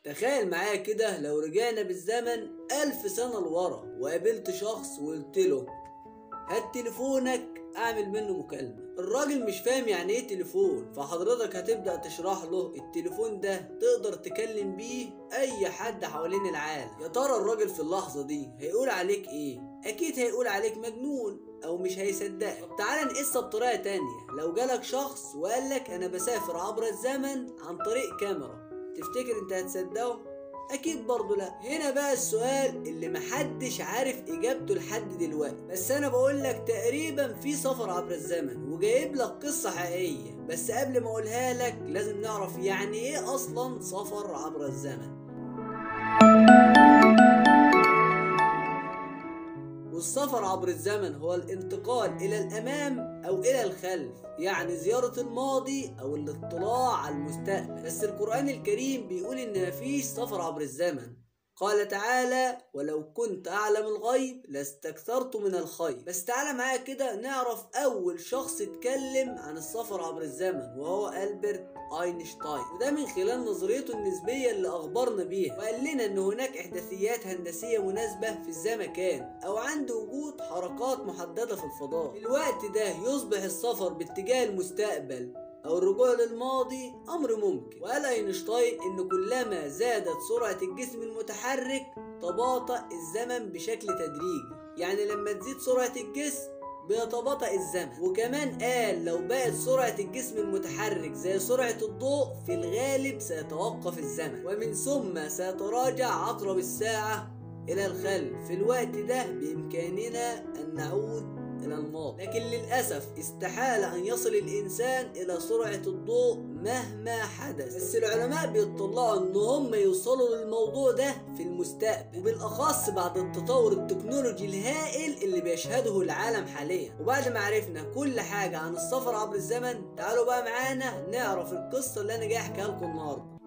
تخيل معايا كده لو رجعنا بالزمن ألف سنة لورا وقابلت شخص وقلت له هات تليفونك اعمل منه مكالمة الراجل مش فاهم يعني ايه تليفون فحضرتك هتبدأ تشرح له التليفون ده تقدر تكلم بيه اي حد حوالين العالم يا ترى الراجل في اللحظة دي هيقول عليك ايه اكيد هيقول عليك مجنون او مش هيصدقك طب تعالى نقيسها بطريقة تانية لو جالك شخص وقال لك انا بسافر عبر الزمن عن طريق كاميرا تفتكر انت هتصدقه اكيد برضه لا هنا بقى السؤال اللي محدش عارف اجابته لحد دلوقتي بس انا بقول لك تقريبا في سفر عبر الزمن وجايب لك قصة حقيقية بس قبل ما اقولها لك لازم نعرف يعني ايه اصلا سفر عبر الزمن والسفر عبر الزمن هو الانتقال إلى الأمام أو إلى الخلف يعني زيارة الماضي أو الاطلاع على المستقبل بس القرآن الكريم بيقول إن مفيش سفر عبر الزمن قال تعالى ولو كنت أعلم الغيب لاستكثرت من الخير بس تعالى معايا كده نعرف أول شخص اتكلم عن السفر عبر الزمن وهو ألبرت اينشتاين وده من خلال نظريته النسبية اللي أخبرنا بيها وقال لنا إن هناك إحداثيات هندسية مناسبة في الزمكان أو عند وجود حركات محددة في الفضاء في الوقت ده يصبح السفر باتجاه المستقبل أو الرجوع للماضي أمر ممكن وقال أينشتاين إن كلما زادت سرعة الجسم المتحرك تباطأ الزمن بشكل تدريجي يعني لما تزيد سرعة الجسم بيتباطأ الزمن وكمان قال لو بقت سرعة الجسم المتحرك زي سرعة الضوء في الغالب سيتوقف الزمن ومن ثم سيتراجع عقرب الساعة إلى الخلف في الوقت ده بإمكاننا أن نعود إلى الماضي لكن للأسف استحال أن يصل الإنسان إلى سرعة الضوء مهما حدث بس العلماء بيطلعوا إن هم يوصلوا للموضوع ده في المستقبل وبالأخص بعد التطور التكنولوجي الهائل اللي بيشهده العالم حاليا وبعد ما عرفنا كل حاجة عن السفر عبر الزمن تعالوا بقى معانا نعرف القصة اللي أنا جاي أحكيها لكم النهاردة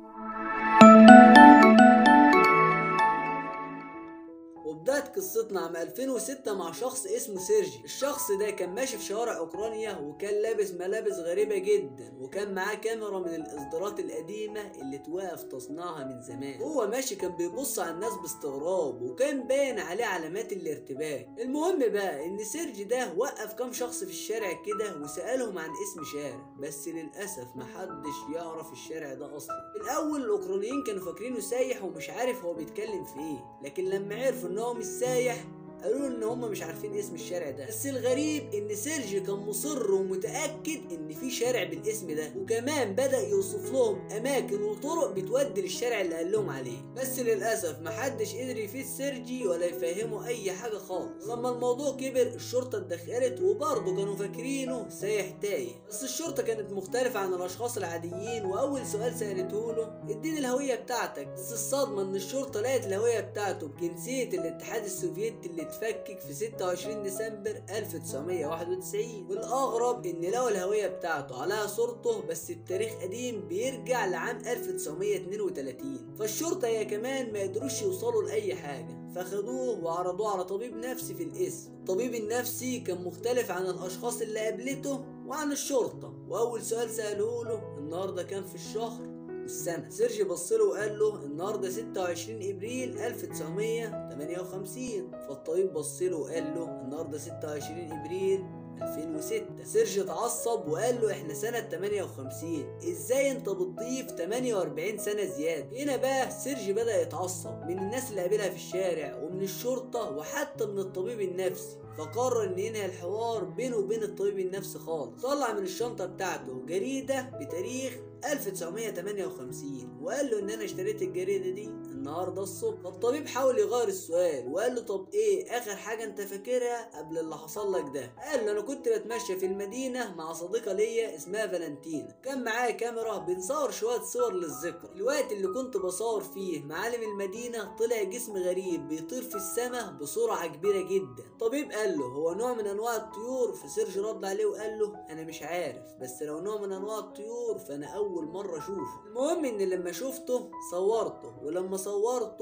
وبدأت قصتنا عام 2006 مع شخص اسمه سيرجي الشخص ده كان ماشي في شوارع اوكرانيا وكان لابس ملابس غريبة جدا وكان معاه كاميرا من الاصدارات القديمة اللي توقف تصنيعها من زمان هو ماشي كان بيبص على الناس باستغراب وكان باين عليه علامات الارتباك المهم بقى ان سيرجي ده وقف كام شخص في الشارع كده وسألهم عن اسم شارع بس للأسف محدش يعرف الشارع ده اصلا الاول الاوكرانيين كانوا فاكرينه سايح ومش عارف هو بيتكلم في ايه لكن لما عرفوا ان هو مش سايح قالوا ان هم مش عارفين اسم الشارع ده بس الغريب ان سيرجي كان مصر ومتاكد ان في شارع بالاسم ده وكمان بدا يوصف لهم اماكن وطرق بتودي للشارع اللي قال لهم عليه بس للاسف محدش قدر يفيد سيرجي ولا يفهمه اي حاجه خالص لما الموضوع كبر الشرطه اتدخلت وبرضه كانوا فاكرينه سايح تايه بس الشرطه كانت مختلفه عن الاشخاص العاديين واول سؤال سالته له اديني الهويه بتاعتك بس الصدمه ان الشرطه لقت الهويه بتاعته بجنسيه الاتحاد السوفيتي اللي اتفكك في 26 ديسمبر 1991 والاغرب ان لقوا الهويه بتاعته عليها صورته بس التاريخ قديم بيرجع لعام 1932 فالشرطه هي كمان ما قدروش يوصلوا لاي حاجه فخدوه وعرضوه على طبيب نفسي في الاسم الطبيب النفسي كان مختلف عن الاشخاص اللي قابلته وعن الشرطه واول سؤال سالوه له النهارده كان في الشهر السنة سيرجي بصله وقال له النهارده 26 ابريل 1958 فالطبيب بصله وقال له النهارده 26 ابريل 2006 سيرجي اتعصب وقال له احنا سنة 58 ازاي انت بتضيف 48 سنة زيادة هنا بقى سيرجي بدأ يتعصب من الناس اللي قابلها في الشارع ومن الشرطة وحتى من الطبيب النفسي فقرر ان ينهي الحوار بينه وبين الطبيب النفسي خالص طلع من الشنطة بتاعته جريدة بتاريخ 1958 وقال له ان انا اشتريت الجريدة دي النهاردة الصبح فالطبيب حاول يغير السؤال وقال له طب ايه اخر حاجة انت فاكرها قبل اللي حصل لك ده قال له انا كنت بتمشى في المدينة مع صديقة ليا اسمها فالنتينا كان معايا كاميرا بنصور شوية صور للذكرى الوقت اللي كنت بصور فيه معالم المدينة طلع جسم غريب بيطير في السماء بسرعة كبيرة جدا الطبيب قال له هو نوع من انواع الطيور فسيرج رد عليه وقال له انا مش عارف بس لو نوع من انواع الطيور فانا اول مرة اشوفه المهم ان لما شفته صورته ولما صورته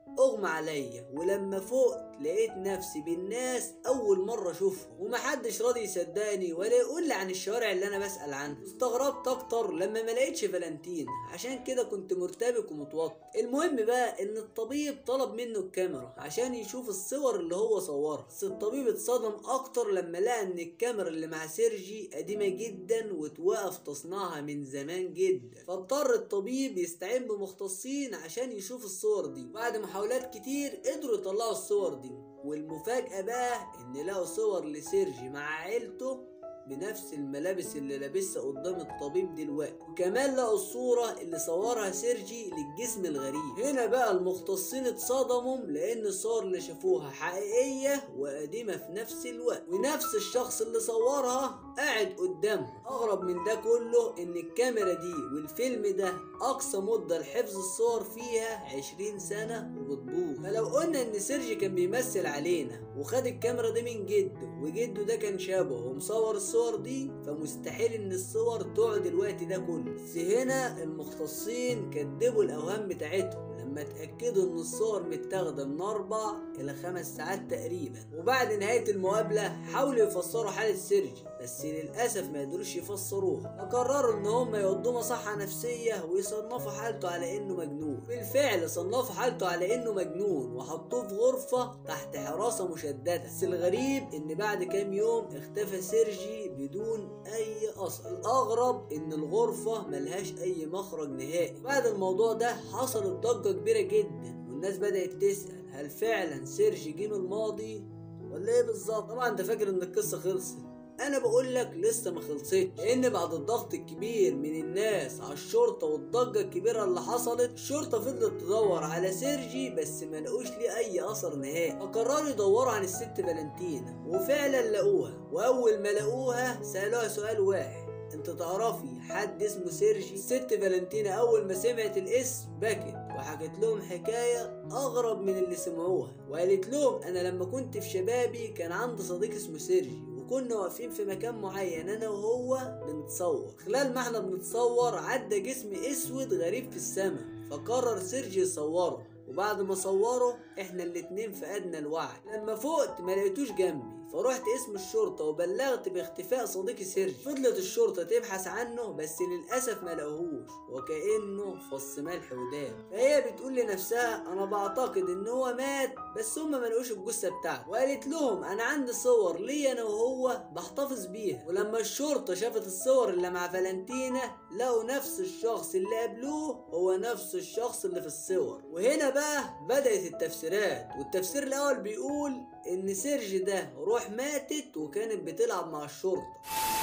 اغمى عليا ولما فقت لقيت نفسي بالناس اول مره اشوفهم ومحدش راضي يصدقني ولا يقول لي عن الشوارع اللي انا بسال عنها استغربت اكتر لما ما لقيتش فالنتين عشان كده كنت مرتبك ومتوتر المهم بقى ان الطبيب طلب منه الكاميرا عشان يشوف الصور اللي هو صورها بس الطبيب اتصدم اكتر لما لقى ان الكاميرا اللي مع سيرجي قديمه جدا وتوقف تصنيعها من زمان جدا فاضطر الطبيب يستعين بمختصين عشان يشوف الصور دي بعد محاولات كتير قدروا يطلعوا الصور دي والمفاجأة بقى إن لقوا صور لسيرجي مع عيلته بنفس الملابس اللي لابسها قدام الطبيب دلوقتي وكمان لقوا الصورة اللي صورها سيرجي للجسم الغريب هنا بقى المختصين اتصدموا لأن الصور اللي شافوها حقيقية وقديمة في نفس الوقت ونفس الشخص اللي صورها قاعد قدامهم أغرب من ده كله إن الكاميرا دي والفيلم ده أقصى مدة لحفظ الصور فيها 20 سنة وبتبوظ فلو قلنا إن سيرجي كان بيمثل علينا وخد الكاميرا دي من جده وجده ده كان شبهه ومصور الصور دي فمستحيل ان الصور تقعد الوقت ده كله بس هنا المختصين كدبوا الاوهام بتاعتهم لما اتاكدوا ان الصور متاخده من اربع الى خمس ساعات تقريبا وبعد نهايه المقابله حاولوا يفسروا حاله سيرجي بس للاسف ما قدروش يفسروها فقرروا ان هم يودوه مصحه نفسيه ويصنفوا حالته على انه مجنون بالفعل صنفوا حالته على انه مجنون وحطوه في غرفه تحت حراسه مشدده بس الغريب ان بعد كام يوم اختفى سيرجي بدون اي اثر الاغرب ان الغرفه ملهاش اي مخرج نهائي بعد الموضوع ده حصلت ضجه كبيره جدا والناس بدات تسال هل فعلا سيرجي جه من الماضي ولا ايه بالظبط طبعا انت فاكر ان القصه خلصت انا بقول لك لسه ما خلصتش لان بعد الضغط الكبير من الناس على الشرطه والضجه الكبيره اللي حصلت الشرطه فضلت تدور على سيرجي بس ما لقوش ليه اي اثر نهائي فقرروا يدوروا عن الست فالنتينا وفعلا لقوها واول ما لقوها سالوها سؤال واحد انت تعرفي حد اسمه سيرجي الست فالنتينا اول ما سمعت الاسم بكت وحكت لهم حكاية أغرب من اللي سمعوها وقالت لهم أنا لما كنت في شبابي كان عندي صديق اسمه سيرجي وكنا واقفين في مكان معين انا وهو بنتصور خلال ما احنا بنتصور عدى جسم اسود غريب في السماء فقرر سيرجي يصوره وبعد ما صوره احنا الاتنين فقدنا الوعي لما فقت ما لقيتوش جنبي فرحت اسم الشرطة وبلغت باختفاء صديقي سيرجي فضلت الشرطة تبحث عنه بس للأسف ما لقوهوش وكأنه فص ملح وداب فهي بتقول لنفسها أنا بعتقد إن هو مات بس هما ما لقوش الجثة بتاعته وقالت لهم أنا عندي صور ليا أنا وهو بحتفظ بيها ولما الشرطة شافت الصور اللي مع فالنتينا لقوا نفس الشخص اللي قابلوه هو نفس الشخص اللي في الصور وهنا بقى بدأت التفسيرات والتفسير الأول بيقول إن سيرجي ده روح ماتت وكانت بتلعب مع الشرطة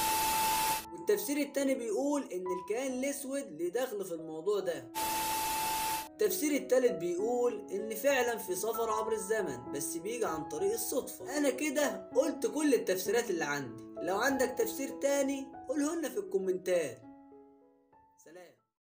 والتفسير التاني بيقول إن الكيان الأسود اللي داخل في الموضوع ده التفسير التالت بيقول ان فعلا في سفر عبر الزمن بس بيجي عن طريق الصدفة انا كده قلت كل التفسيرات اللي عندي لو عندك تفسير تاني قوله لنا في الكومنتات سلام